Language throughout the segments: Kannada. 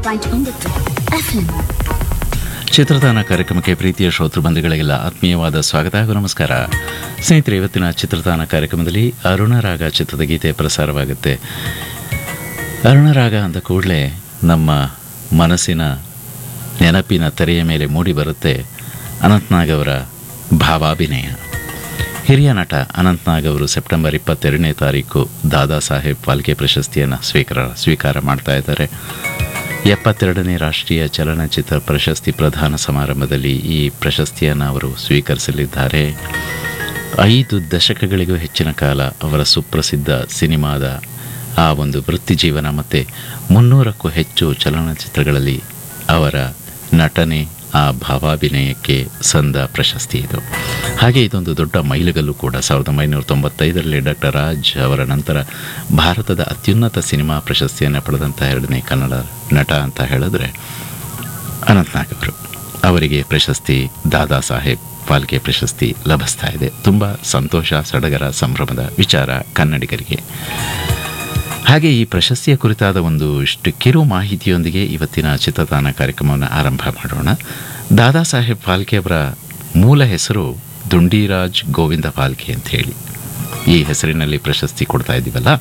ಪಾಯಿಂಟ್ ಒಂಬತ್ತು ಎಫ್ಎಂ ಚಿತ್ರದಾನ ಕಾರ್ಯಕ್ರಮಕ್ಕೆ ಪ್ರೀತಿಯ ಶ್ರೋತೃ ಬಂಧುಗಳಿಗೆಲ್ಲ ಆತ್ಮೀಯವಾದ ಸ್ವಾಗತ ಹಾಗೂ ನಮಸ್ಕಾರ ಸ್ನೇಹಿತರೆ ಇವತ್ತಿನ ಚಿತ್ರದಾನ ಕಾರ್ಯಕ್ರಮದಲ್ಲಿ ಅರುಣರಾಗ ಚಿತ್ರದ ಗೀತೆ ಪ್ರಸಾರವಾಗುತ್ತೆ ಅರುಣರಾಗ ಅಂದ ಕೂಡಲೇ ನಮ್ಮ ಮನಸ್ಸಿನ ನೆನಪಿನ ತೆರೆಯ ಮೇಲೆ ಮೂಡಿ ಬರುತ್ತೆ ಅನಂತ್ನಾಗ್ ಅವರ ಭಾವಾಭಿನಯ ಹಿರಿಯ ನಟ ಅನಂತ್ನಾಗ್ ಅವರು ಸೆಪ್ಟೆಂಬರ್ ಇಪ್ಪತ್ತೆರಡನೇ ತಾರೀಕು ದಾದಾ ಸಾಹೇಬ್ ಫಾಲ್ಕೆ ಪ್ರಶಸ್ತಿಯನ್ನು ಸ್ವೀಕಾರ ಸ್ವೀಕಾರ ಮಾಡ್ತಾ ಇದ್ದಾರೆ ಎಪ್ಪತ್ತೆರಡನೇ ರಾಷ್ಟ್ರೀಯ ಚಲನಚಿತ್ರ ಪ್ರಶಸ್ತಿ ಪ್ರದಾನ ಸಮಾರಂಭದಲ್ಲಿ ಈ ಪ್ರಶಸ್ತಿಯನ್ನು ಅವರು ಸ್ವೀಕರಿಸಲಿದ್ದಾರೆ ಐದು ದಶಕಗಳಿಗೂ ಹೆಚ್ಚಿನ ಕಾಲ ಅವರ ಸುಪ್ರಸಿದ್ಧ ಸಿನಿಮಾದ ಆ ಒಂದು ವೃತ್ತಿ ಜೀವನ ಮತ್ತು ಮುನ್ನೂರಕ್ಕೂ ಹೆಚ್ಚು ಚಲನಚಿತ್ರಗಳಲ್ಲಿ ಅವರ ನಟನೆ ಆ ಭಾವಾಭಿನಯಕ್ಕೆ ಸಂದ ಪ್ರಶಸ್ತಿ ಇದು ಹಾಗೆ ಇದೊಂದು ದೊಡ್ಡ ಮೈಲುಗಲ್ಲು ಕೂಡ ಸಾವಿರದ ಒಂಬೈನೂರ ತೊಂಬತ್ತೈದರಲ್ಲಿ ಡಾಕ್ಟರ್ ರಾಜ್ ಅವರ ನಂತರ ಭಾರತದ ಅತ್ಯುನ್ನತ ಸಿನಿಮಾ ಪ್ರಶಸ್ತಿಯನ್ನು ಪಡೆದಂಥ ಎರಡನೇ ಕನ್ನಡ ನಟ ಅಂತ ಹೇಳಿದ್ರೆ ಅನಂತ್ನಾಗ್ ಅವರು ಅವರಿಗೆ ಪ್ರಶಸ್ತಿ ದಾದಾ ಸಾಹೇಬ್ ಫಾಲ್ಕೆ ಪ್ರಶಸ್ತಿ ಲಭಿಸ್ತಾ ಇದೆ ತುಂಬ ಸಂತೋಷ ಸಡಗರ ಸಂಭ್ರಮದ ವಿಚಾರ ಕನ್ನಡಿಗರಿಗೆ ಹಾಗೆ ಈ ಪ್ರಶಸ್ತಿಯ ಕುರಿತಾದ ಒಂದು ಇಷ್ಟು ಕಿರು ಮಾಹಿತಿಯೊಂದಿಗೆ ಇವತ್ತಿನ ಚಿತ್ರದಾನ ಕಾರ್ಯಕ್ರಮವನ್ನು ಆರಂಭ ಮಾಡೋಣ ದಾದಾ ಸಾಹೇಬ್ ಫಾಲ್ಕೆ ಅವರ ಮೂಲ ಹೆಸರು ದುಂಡಿರಾಜ್ ಗೋವಿಂದ ಫಾಲ್ಕೆ ಅಂತ ಹೇಳಿ ಈ ಹೆಸರಿನಲ್ಲಿ ಪ್ರಶಸ್ತಿ ಕೊಡ್ತಾ ಇದ್ದೀವಲ್ಲ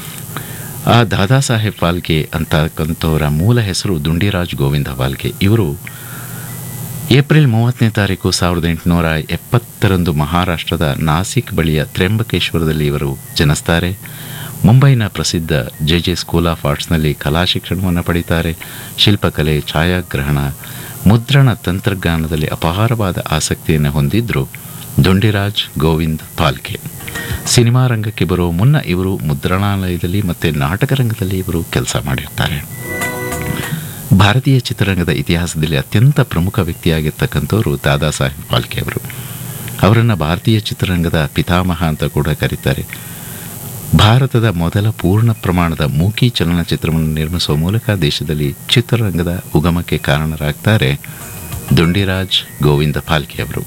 ಆ ದಾದಾ ಸಾಹೇಬ್ ಫಾಲ್ಕೆ ಅಂತಕ್ಕಂಥವರ ಮೂಲ ಹೆಸರು ದುಂಡಿರಾಜ್ ಗೋವಿಂದ ಫಾಲ್ಕೆ ಇವರು ಏಪ್ರಿಲ್ ಮೂವತ್ತನೇ ತಾರೀಕು ಸಾವಿರದ ಎಂಟುನೂರ ಎಪ್ಪತ್ತರಂದು ಮಹಾರಾಷ್ಟ್ರದ ನಾಸಿಕ್ ಬಳಿಯ ತ್ರ್ಯಂಬಕೇಶ್ವರದಲ್ಲಿ ಇವರು ಜನಿಸ್ತಾರೆ ಮುಂಬೈನ ಪ್ರಸಿದ್ಧ ಜೆ ಜೆ ಸ್ಕೂಲ್ ಆಫ್ ಆರ್ಟ್ಸ್ನಲ್ಲಿ ಕಲಾ ಶಿಕ್ಷಣವನ್ನು ಪಡೀತಾರೆ ಶಿಲ್ಪಕಲೆ ಛಾಯಾಗ್ರಹಣ ಮುದ್ರಣ ತಂತ್ರಜ್ಞಾನದಲ್ಲಿ ಅಪಾರವಾದ ಆಸಕ್ತಿಯನ್ನು ಹೊಂದಿದ್ರು ದೊಂಡಿರಾಜ್ ಗೋವಿಂದ್ ಪಾಲ್ಕೆ ಸಿನಿಮಾ ರಂಗಕ್ಕೆ ಬರೋ ಮುನ್ನ ಇವರು ಮುದ್ರಣಾಲಯದಲ್ಲಿ ಮತ್ತು ನಾಟಕ ರಂಗದಲ್ಲಿ ಇವರು ಕೆಲಸ ಮಾಡಿರ್ತಾರೆ ಭಾರತೀಯ ಚಿತ್ರರಂಗದ ಇತಿಹಾಸದಲ್ಲಿ ಅತ್ಯಂತ ಪ್ರಮುಖ ವ್ಯಕ್ತಿಯಾಗಿರ್ತಕ್ಕಂಥವರು ದಾದಾ ಸಾಹೇಬ್ ಫಾಲ್ಕೆ ಅವರು ಅವರನ್ನು ಭಾರತೀಯ ಚಿತ್ರರಂಗದ ಪಿತಾಮಹ ಅಂತ ಕೂಡ ಕರೀತಾರೆ ಭಾರತದ ಮೊದಲ ಪೂರ್ಣ ಪ್ರಮಾಣದ ಮೂಕಿ ಚಲನಚಿತ್ರವನ್ನು ನಿರ್ಮಿಸುವ ಮೂಲಕ ದೇಶದಲ್ಲಿ ಚಿತ್ರರಂಗದ ಉಗಮಕ್ಕೆ ಕಾರಣರಾಗ್ತಾರೆ ದುಂಡಿರಾಜ್ ಗೋವಿಂದ ಫಾಲ್ಕೆ ಅವರು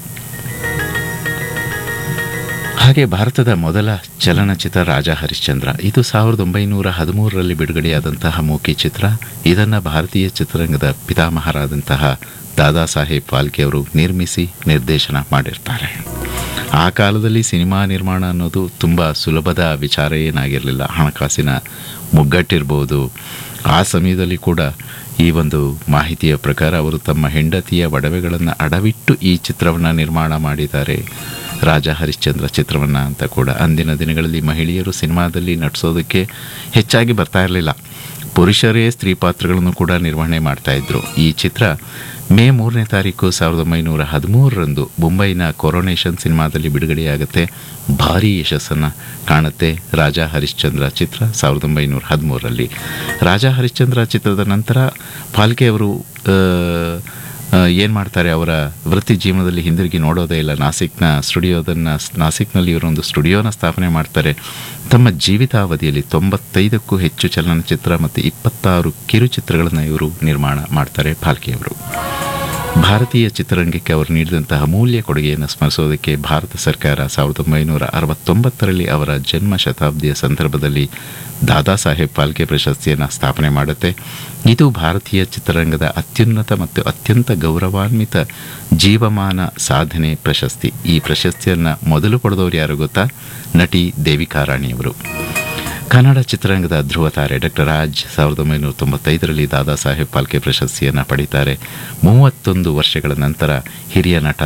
ಹಾಗೆ ಭಾರತದ ಮೊದಲ ಚಲನಚಿತ್ರ ರಾಜ ಹರಿಶ್ಚಂದ್ರ ಇದು ಸಾವಿರದ ಒಂಬೈನೂರ ಹದಿಮೂರರಲ್ಲಿ ಬಿಡುಗಡೆಯಾದಂತಹ ಮೂಕಿ ಚಿತ್ರ ಇದನ್ನು ಭಾರತೀಯ ಚಿತ್ರರಂಗದ ಪಿತಾಮಹರಾದಂತಹ ದಾದಾ ಸಾಹೇಬ್ ಫಾಲ್ಕೆ ಅವರು ನಿರ್ಮಿಸಿ ನಿರ್ದೇಶನ ಮಾಡಿರ್ತಾರೆ ಆ ಕಾಲದಲ್ಲಿ ಸಿನಿಮಾ ನಿರ್ಮಾಣ ಅನ್ನೋದು ತುಂಬ ಸುಲಭದ ವಿಚಾರ ಏನಾಗಿರಲಿಲ್ಲ ಹಣಕಾಸಿನ ಮುಗ್ಗಟ್ಟಿರ್ಬೋದು ಆ ಸಮಯದಲ್ಲಿ ಕೂಡ ಈ ಒಂದು ಮಾಹಿತಿಯ ಪ್ರಕಾರ ಅವರು ತಮ್ಮ ಹೆಂಡತಿಯ ಒಡವೆಗಳನ್ನು ಅಡವಿಟ್ಟು ಈ ಚಿತ್ರವನ್ನು ನಿರ್ಮಾಣ ಮಾಡಿದ್ದಾರೆ ರಾಜ ಹರಿಶ್ಚಂದ್ರ ಚಿತ್ರವನ್ನು ಅಂತ ಕೂಡ ಅಂದಿನ ದಿನಗಳಲ್ಲಿ ಮಹಿಳೆಯರು ಸಿನಿಮಾದಲ್ಲಿ ನಟಿಸೋದಕ್ಕೆ ಹೆಚ್ಚಾಗಿ ಬರ್ತಾ ಇರಲಿಲ್ಲ ಪುರುಷರೇ ಸ್ತ್ರೀ ಪಾತ್ರಗಳನ್ನು ಕೂಡ ನಿರ್ವಹಣೆ ಮಾಡ್ತಾ ಇದ್ರು ಈ ಚಿತ್ರ ಮೇ ಮೂರನೇ ತಾರೀಕು ಸಾವಿರದ ಒಂಬೈನೂರ ಹದಿಮೂರರಂದು ಮುಂಬೈನ ಕೊರೋನೇಷನ್ ಸಿನಿಮಾದಲ್ಲಿ ಬಿಡುಗಡೆಯಾಗುತ್ತೆ ಭಾರೀ ಯಶಸ್ಸನ್ನು ಕಾಣುತ್ತೆ ರಾಜ ಹರಿಶ್ಚಂದ್ರ ಚಿತ್ರ ಸಾವಿರದ ಒಂಬೈನೂರ ಹದಿಮೂರರಲ್ಲಿ ರಾಜ ಹರಿಶ್ಚಂದ್ರ ಚಿತ್ರದ ನಂತರ ಫಾಲ್ಕೆ ಅವರು ಏನು ಮಾಡ್ತಾರೆ ಅವರ ವೃತ್ತಿ ಜೀವನದಲ್ಲಿ ಹಿಂದಿರುಗಿ ನೋಡೋದೇ ಇಲ್ಲ ನಾಸಿಕ್ನ ಸ್ಟುಡಿಯೋದನ್ನು ನಾಸಿಕ್ನಲ್ಲಿ ಇವರೊಂದು ಸ್ಟುಡಿಯೋನ ಸ್ಥಾಪನೆ ಮಾಡ್ತಾರೆ ತಮ್ಮ ಜೀವಿತಾವಧಿಯಲ್ಲಿ ತೊಂಬತ್ತೈದಕ್ಕೂ ಹೆಚ್ಚು ಚಲನಚಿತ್ರ ಮತ್ತು ಇಪ್ಪತ್ತಾರು ಕಿರುಚಿತ್ರಗಳನ್ನು ಇವರು ನಿರ್ಮಾಣ ಮಾಡ್ತಾರೆ ಫಾಲ್ಕೆಯವರು ಭಾರತೀಯ ಚಿತ್ರರಂಗಕ್ಕೆ ಅವರು ನೀಡಿದಂತಹ ಅಮೂಲ್ಯ ಕೊಡುಗೆಯನ್ನು ಸ್ಮರಿಸೋದಕ್ಕೆ ಭಾರತ ಸರ್ಕಾರ ಸಾವಿರದ ಒಂಬೈನೂರ ಅರವತ್ತೊಂಬತ್ತರಲ್ಲಿ ಅವರ ಜನ್ಮ ಶತಾಬ್ದಿಯ ಸಂದರ್ಭದಲ್ಲಿ ದಾದಾ ಸಾಹೇಬ್ ಫಾಲ್ಕೆ ಪ್ರಶಸ್ತಿಯನ್ನು ಸ್ಥಾಪನೆ ಮಾಡುತ್ತೆ ಇದು ಭಾರತೀಯ ಚಿತ್ರರಂಗದ ಅತ್ಯುನ್ನತ ಮತ್ತು ಅತ್ಯಂತ ಗೌರವಾನ್ವಿತ ಜೀವಮಾನ ಸಾಧನೆ ಪ್ರಶಸ್ತಿ ಈ ಪ್ರಶಸ್ತಿಯನ್ನು ಮೊದಲು ಪಡೆದವರು ಯಾರು ಗೊತ್ತಾ ನಟಿ ದೇವಿಕಾ ರಾಣಿಯವರು ಕನ್ನಡ ಚಿತ್ರರಂಗದ ಧ್ರುವ ತಾರೆ ಡಾಕ್ಟರ್ ರಾಜ್ ಸಾವಿರದ ಒಂಬೈನೂರ ತೊಂಬತ್ತೈದರಲ್ಲಿ ದಾದಾ ಸಾಹೇಬ್ ಫಾಲ್ಕೆ ಪ್ರಶಸ್ತಿಯನ್ನು ಪಡೀತಾರೆ ಮೂವತ್ತೊಂದು ವರ್ಷಗಳ ನಂತರ ಹಿರಿಯ ನಟ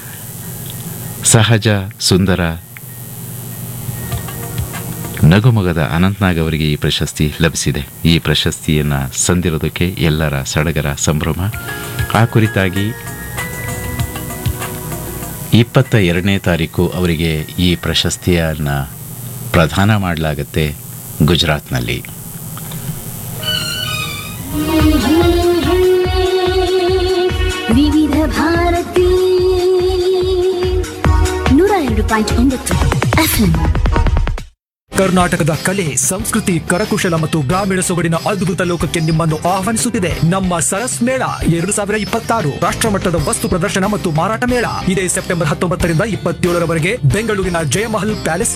ಸಹಜ ಸುಂದರ ನಗುಮೊಗದ ಅನಂತ್ನಾಗ್ ಅವರಿಗೆ ಈ ಪ್ರಶಸ್ತಿ ಲಭಿಸಿದೆ ಈ ಪ್ರಶಸ್ತಿಯನ್ನು ಸಂದಿರೋದಕ್ಕೆ ಎಲ್ಲರ ಸಡಗರ ಸಂಭ್ರಮ ಆ ಕುರಿತಾಗಿ ಇಪ್ಪತ್ತ ಎರಡನೇ ತಾರೀಕು ಅವರಿಗೆ ಈ ಪ್ರಶಸ್ತಿಯನ್ನು ಪ್ರದಾನ ಮಾಡಲಾಗುತ್ತೆ ಗುಜರಾತ್ನಲ್ಲಿ ವಿವಿಧ ಭಾರತಿ ನೂರ ಎರಡು ಪಾಯಿಂಟ್ ಒಂಬತ್ತು ಎಫ್ಎಂ ಕರ್ನಾಟಕದ ಕಲೆ ಸಂಸ್ಕೃತಿ ಕರಕುಶಲ ಮತ್ತು ಗ್ರಾಮೀಣ ಸೊಗಡಿನ ಅದ್ಭುತ ಲೋಕಕ್ಕೆ ನಿಮ್ಮನ್ನು ಆಹ್ವಾನಿಸುತ್ತಿದೆ ನಮ್ಮ ಸರಸ್ ಮೇಳ ಎರಡು ಸಾವಿರ ಇಪ್ಪತ್ತಾರು ರಾಷ್ಟ್ರಮಟ್ಟದ ವಸ್ತು ಪ್ರದರ್ಶನ ಮತ್ತು ಮಾರಾಟ ಮೇಳ ಇದೇ ಸೆಪ್ಟೆಂಬರ್ ಹತ್ತೊಂಬತ್ತರಿಂದ ಇಪ್ಪತ್ತೇಳರವರೆಗೆ ಬೆಂಗಳೂರಿನ ಜಯಮಹಲ್ ಪ್ಯಾಲೇಸ್